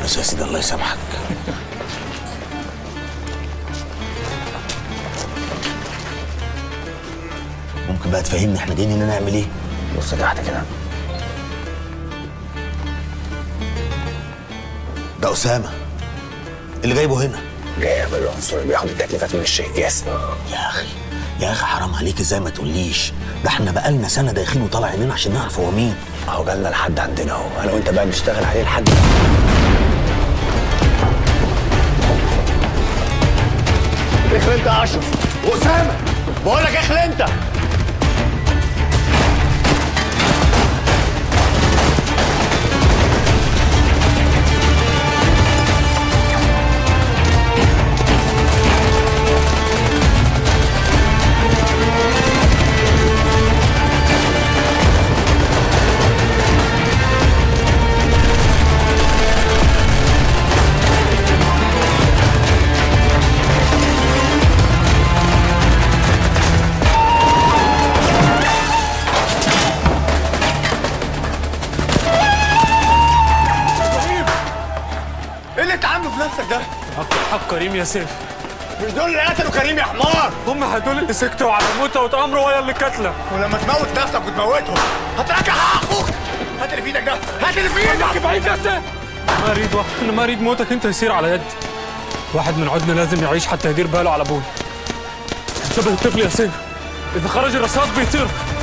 بس يا سيدي الله يسامحك ممكن بقى تفهمني احنا جايين هنا نعمل ايه؟ بص تحت كده ده اسامه اللي جايبه هنا جاي يعمل العنصر اللي بياخد التكليفات من الشيخ ياسر يا اخي يا اخي حرام عليك ازاي ما تقوليش ده احنا بقالنا سنه دايخين وطالع عينينا عشان نعرف هو مين اهو جالنا لحد عندنا اهو انا وانت بقى بنشتغل عليه لحد اخلي انت يا اشرف واسامه بقول لك اخلي انت ايه اللي انت عامله في نفسك ده؟ حق كريم يا سيف مش دول اللي قتلوا كريم يا حمار هم هدول اللي سكتوا على موتة وتأمروا ويا اللي قتله ولما تموت نفسك وتموتهم هترجع حق اخوك هات اللي في ايدك ده هات اللي في ايدك بعيد يا سيف ما اريد واحد انا ما اريد موتك انت يصير على يدي واحد من عدنا لازم يعيش حتى يدير باله على ابوي شبه الطفل يا سيف اذا خرج الرصاص بيطير